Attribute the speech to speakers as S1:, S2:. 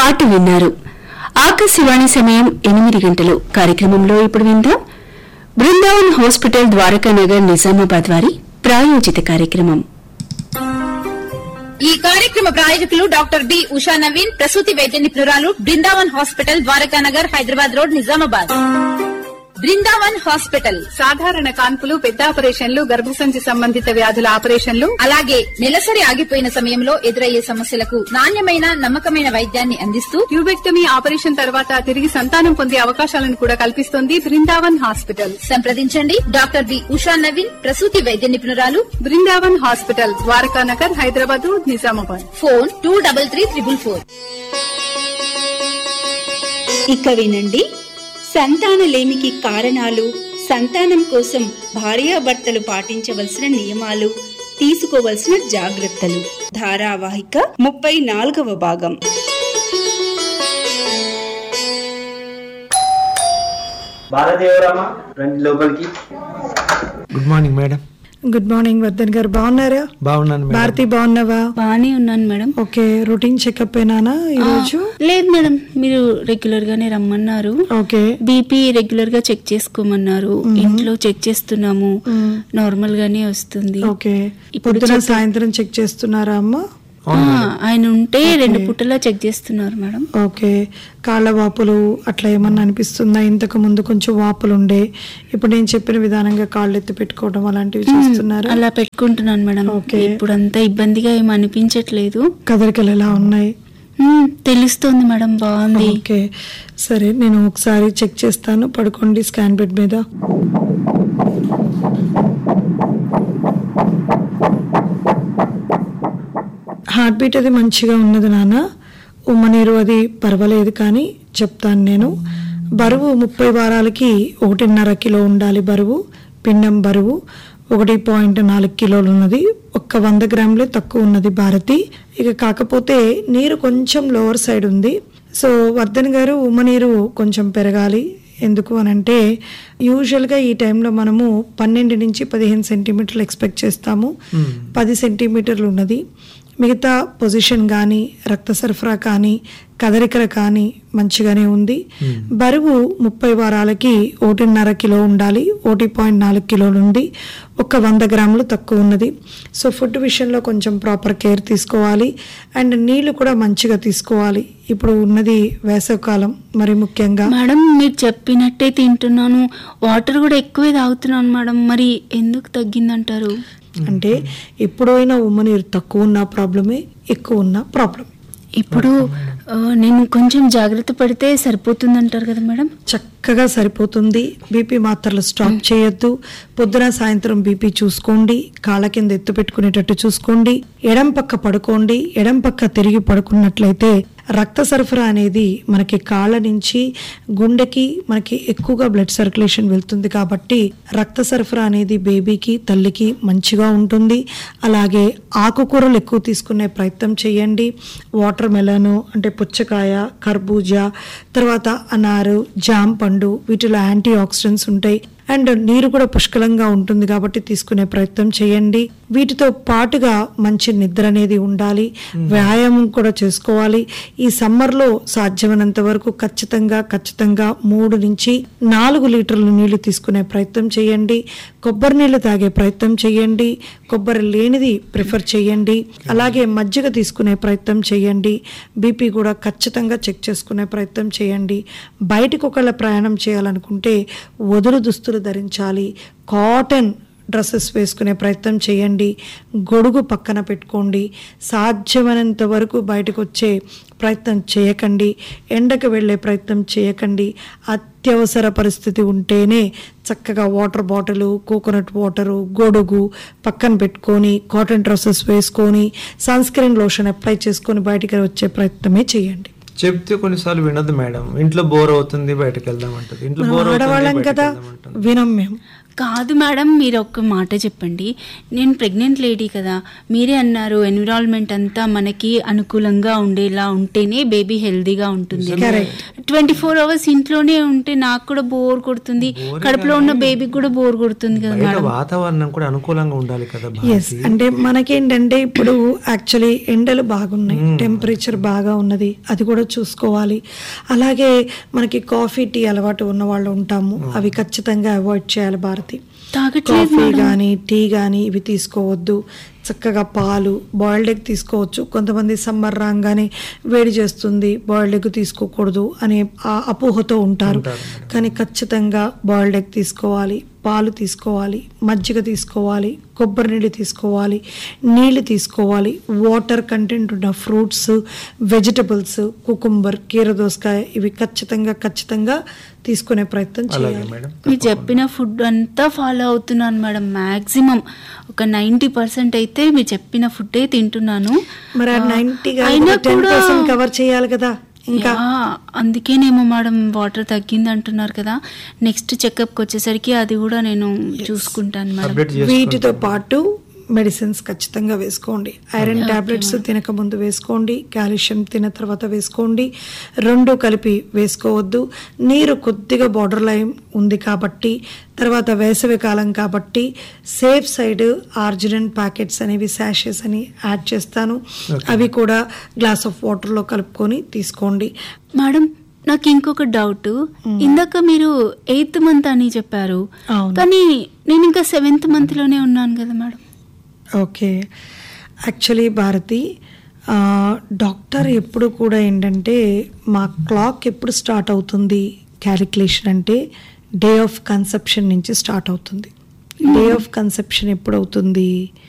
S1: పాట విన్నారు ఆకాశవాణి సమయం ఎనిమిది గంటలు కార్యక్రమంలో ఇప్పుడు విందాం బృందావన్ హాస్పిటల్ ద్వారకా నగర్ నిజామాబాద్ వారి ప్రాయోజిత కార్యక్రమం
S2: ఈ కార్యక్రమ ప్రాయోజకులు డాక్టర్ బి ఉషా నవీన్ ప్రసూతి వైద్య నిపుణురాలు Brindavan hospital Dwarakanagar Hyderabad road Nizamabad Brindavan hospital
S3: సాధారణ కాన్పులు పెద్ద ఆపరేషన్లు గర్భసంచి సంబంధిత వ్యాధుల ఆపరేషన్లు
S2: అలాగే నెలసరి ఆగిపోయిన సమయంలో ఎదురయ్యే సమస్యలకు నాణ్యమైన నమ్మకమైన వైద్యాన్ని అందిస్తూ
S3: ట్యూబెక్టమీ ఆపరేషన్ తర్వాత తిరిగి సంతానం పొందే అవకాశాలను కూడా కల్పిస్తోంది బృందావన్ హాస్పిటల్
S2: సంప్రదించండి డాక్టర్ బి ఉషా నవీన్ ప్రసూతి వైద్య నిపుణురాలు
S3: Brindavan hospital Dwarakanagar Hyderabad Nizamabad
S2: phone two double three triple four
S4: ఇక వినండి సంతానలేమికి కారణాలు సంతానం కోసం భార్యాభర్తలు పాటించవలసిన నియమాలు తీసుకోవలసిన జాగ్రత్తలు ధారావాహిక ముప్పై నాలుగవ భాగం
S5: భారతదేవరామ రండి లోపలికి
S6: good morning madam
S7: good morning Vardhan garu బాగున్నారా
S6: బాగున్నాను మేడం
S7: భారతి బాగున్నావా
S1: బానే ఉన్నాను మేడం
S7: ఓకే రొటీన్ చెకప్ ఏనానా ఈరోజు
S1: లేదు మేడం మీరు రెగ్యులర్ గానే రమ్మన్నారు
S7: ఓకే
S1: బీపీ రెగ్యులర్ గా చెక్ చేసుకోమన్నారు ఇంట్లో చెక్ చేస్తున్నాము నార్మల్ గానే వస్తుంది
S7: ఓకే
S1: ఇప్పుడు
S7: పొద్దున సాయంత్రం చెక్ చేస్తున్నారా అమ్మ
S1: ఆ, ఆయన ఉంటే రెండు పుట్టలా చెక్ చేస్తున్నారు మేడం
S7: ఓకే కాళ్ళ వాపులు అట్లా ఏమన్నా అనిపిస్తుందా ఇంతకు ముందు కొంచెం వాపులు ఉండే ఇప్పుడు నేను చెప్పిన విధానంగా కాళ్ళు ఎత్తి పెట్టుకోవడం అలాంటివి చేస్తున్నారా
S1: అలా పెట్టుకుంటున్నాను మేడం
S7: ఓకే.
S1: ఇప్పుడు అంతా ఇబ్బందిగా ఏం అనిపించట్లేదు
S7: కదలికలు ఎలా ఉన్నాయి
S1: ఉమ్, తెలుస్తోంది మేడం బాగుంది
S7: ఓకే సరే నేను ఒకసారి చెక్ చేస్తాను పడుకోండి స్కాన్ బెడ్ మీద హార్ట్ బీట్ అది మంచిగా ఉన్నది నాన్న ఉమ్మనీరు అది పర్వాలేదు కానీ చెప్తాను నేను బరువు ముప్పై వారాలకి ఒకటిన్నర కిలో ఉండాలి బరువు పిండం బరువు ఒకటి పాయింట్ నాలుగు కిలోలు ఉన్నది ఒక్క వంద గ్రాములే తక్కువ ఉన్నది భారతి ఇక కాకపోతే నీరు కొంచెం లోవర్ సైడ్ ఉంది సో వర్ధన్ గారు ఉమ్మ నీరు కొంచెం పెరగాలి ఎందుకు అని అంటే యూజువల్గా ఈ టైంలో మనము పన్నెండు నుంచి పదిహేను సెంటీమీటర్లు ఎక్స్పెక్ట్ చేస్తాము పది సెంటీమీటర్లు ఉన్నది మిగతా పొజిషన్ కానీ రక్త సరఫరా కానీ కదలికలు కానీ మంచిగానే ఉంది బరువు ముప్పై వారాలకి ఒకటిన్నర కిలో ఉండాలి ఒకటి పాయింట్ నాలుగు కిలోలు ఉంది ఒక వంద గ్రాములు తక్కువ ఉన్నది సో ఫుడ్ విషయంలో కొంచెం ప్రాపర్ కేర్ తీసుకోవాలి అండ్ నీళ్లు కూడా మంచిగా తీసుకోవాలి ఇప్పుడు ఉన్నది వేసవకాలం మరి ముఖ్యంగా
S1: మేడం మీరు చెప్పినట్టే తింటున్నాను వాటర్ కూడా ఎక్కువే తాగుతున్నాను మేడం మరి ఎందుకు తగ్గిందంటారు
S7: అంటే ఎప్పుడైనా ఉమ్మ నీరు తక్కువ ఉన్న ప్రాబ్లమే ఎక్కువ ఉన్న ప్రాబ్లమే
S1: ఇప్పుడు ఆ, నేను కొంచెం జాగ్రత్త పడితే సరిపోతుందంటారు కదా మేడం
S7: చక్కగా సరిపోతుంది బీపీ మాత్రలు స్టాప్ చేయొద్దు పొద్దున సాయంత్రం బీపీ చూసుకోండి కాళ్ళ కింద ఎత్తు పెట్టుకునేటట్టు చూసుకోండి ఎడం పక్క పడుకోండి ఎడం పక్క తిరిగి పడుకున్నట్లయితే రక్త సరఫరా అనేది మనకి కాళ్ళ నుంచి గుండెకి మనకి ఎక్కువగా బ్లడ్ సర్క్యులేషన్ వెళ్తుంది కాబట్టి రక్త సరఫరా అనేది బేబీకి తల్లికి మంచిగా ఉంటుంది అలాగే ఆకుకూరలు ఎక్కువ తీసుకునే ప్రయత్నం చేయండి వాటర్ మెలను అంటే పుచ్చకాయ కర్బూజా తర్వాత అనారు జామ్ పండు వీటిలో యాంటీ ఆక్సిడెంట్స్ ఉంటాయి అండ్ నీరు కూడా పుష్కలంగా ఉంటుంది కాబట్టి తీసుకునే ప్రయత్నం చేయండి వీటితో పాటుగా మంచి నిద్ర అనేది ఉండాలి వ్యాయామం కూడా చేసుకోవాలి ఈ సమ్మర్లో సాధ్యమైనంత వరకు ఖచ్చితంగా ఖచ్చితంగా మూడు నుంచి నాలుగు లీటర్లు నీళ్లు తీసుకునే ప్రయత్నం చేయండి కొబ్బరి నీళ్లు తాగే ప్రయత్నం చేయండి కొబ్బరి లేనిది ప్రిఫర్ చేయండి అలాగే మజ్జిగ తీసుకునే ప్రయత్నం చేయండి బీపీ కూడా ఖచ్చితంగా చెక్ చేసుకునే ప్రయత్నం చేయండి బయటకు ఒకళ్ళ ప్రయాణం చేయాలనుకుంటే వదులు దుస్తులు ధరించాలి కాటన్ డ్రెస్సెస్ వేసుకునే ప్రయత్నం చేయండి గొడుగు పక్కన పెట్టుకోండి సాధ్యమైనంత వరకు బయటకు వచ్చే ప్రయత్నం చేయకండి ఎండకు వెళ్ళే ప్రయత్నం చేయకండి అత్యవసర పరిస్థితి ఉంటేనే చక్కగా వాటర్ బాటిల్ కోకోనట్ వాటరు గొడుగు పక్కన పెట్టుకొని కాటన్ డ్రెస్సెస్ వేసుకొని సన్ స్క్రీన్ లోషన్ అప్లై చేసుకొని బయటికి వచ్చే ప్రయత్నమే చేయండి
S6: చెప్తే కొన్నిసార్లు వినదు మేడం ఇంట్లో బోర్ అవుతుంది బయటకు వెళ్దాం అంటది ఇంట్లో బోర్ అవుతుంది
S7: ఆడవాళ్ళం
S6: బయటకు
S7: కదా
S6: వెళ్దాం అంటుంది.
S7: వినం మేము
S1: కాదు మేడం మీరు ఒక్క మాట చెప్పండి నేను ప్రెగ్నెంట్ లేడీ కదా మీరే అన్నారు ఎన్విరాన్మెంట్ అంతా మనకి అనుకూలంగా ఉండేలా ఉంటేనే బేబీ హెల్దీగా ఉంటుంది ట్వంటీ ఫోర్ అవర్స్ ఇంట్లోనే ఉంటే నాకు కూడా బోర్ కొడుతుంది కడుపులో ఉన్న బేబీకి కూడా బోర్ కొడుతుంది కదా
S6: బయట
S1: మేడం
S6: వాతావరణం కూడా అనుకూలంగా ఉండాలి కదా
S7: ఎస్
S6: భారతి.
S7: అంటే మనకేంటంటే ఇప్పుడు యాక్చువల్లీ ఎండలు బాగున్నాయి టెంపరేచర్ బాగా ఉన్నది అది కూడా చూసుకోవాలి అలాగే మనకి కాఫీ టీ అలవాటు ఉన్న వాళ్ళు ఉంటాము అవి ఖచ్చితంగా అవాయిడ్ చేయాలి భారతి
S1: తాగట్లేదు
S7: కాఫీ
S1: మేడం
S7: కానీ టీ కానీ ఇవి తీసుకోవద్దు చక్కగా పాలు బాయిల్డ్ ఎగ్ తీసుకోవచ్చు కొంతమంది సమ్మర్ రాగానే వేడి చేస్తుంది బాయిల్డ్ ఎగ్ తీసుకోకూడదు అనే ఆ అపోహతో ఉంటారు కానీ ఖచ్చితంగా బాయిల్డ్ ఎగ్ తీసుకోవాలి పాలు తీసుకోవాలి మజ్జిగ తీసుకోవాలి కొబ్బరి నీళ్ళు తీసుకోవాలి నీళ్ళు తీసుకోవాలి వాటర్ కంటెంట్ ఉన్న ఫ్రూట్స్ వెజిటబుల్స్ కుకుంబర్ కీరదోసకాయ ఇవి ఖచ్చితంగా ఖచ్చితంగా తీసుకునే ప్రయత్నం
S6: అలాగే
S7: చేయాలి
S6: మేడం
S1: మీరు చెప్పిన ఫుడ్ అంతా ఫాలో అవుతున్నాను మేడం మాక్సిమం ఒక నైంటీ పర్సెంట్ అయితే మీరు చెప్పిన ఫుడ్డే తింటున్నాను
S7: మరి ఆ
S1: ఆ,
S7: నైన్టీ
S1: అయినా
S7: టెన్
S1: కూడా
S7: పర్సెంట్ కవర్ చేయాలి కదా ఇంకా
S1: యా, అందుకేనేమో మేడం వాటర్ తగ్గింది అంటున్నారు కదా నెక్స్ట్ చెకప్కి వచ్చేసరికి అది కూడా నేను చూసుకుంటాను మేడం
S6: అప్డేట్
S7: వీటితో పాటు మెడిసిన్స్ ఖచ్చితంగా వేసుకోండి ఐరన్ టాబ్లెట్స్ తినక ముందు వేసుకోండి కాల్షియం తిన్న తర్వాత వేసుకోండి రెండు కలిపి వేసుకోవద్దు నీరు కొద్దిగా బార్డర్ లైన్ ఉంది కాబట్టి తర్వాత వేసవి కాలం కాబట్టి సేఫ్ సైడ్ ఆర్జినన్ ప్యాకెట్స్ అనేవి శాషెస్ అని యాడ్ చేస్తాను అవి కూడా గ్లాస్ ఆఫ్ వాటర్లో కలుపుకొని తీసుకోండి
S1: మేడం నాకు ఇంకొక డౌట్ ఇందాక మీరు ఎయిత్ మంత్ అని చెప్పారు
S7: అవును.
S1: కానీ నేను ఇంకా సెవెంత్ మంత్ లోనే ఉన్నాను కదా మేడం
S7: ఓకే యాక్చువల్లీ భారతి ఆ, డాక్టర్ ఎప్పుడు కూడా ఏంటంటే మా క్లాక్ ఎప్పుడు స్టార్ట్ అవుతుంది క్యాలిక్యులేషన్ అంటే డే ఆఫ్ కన్సెప్షన్ నుంచి స్టార్ట్ అవుతుంది డే ఆఫ్ కన్సెప్షన్ ఎప్పుడు అవుతుంది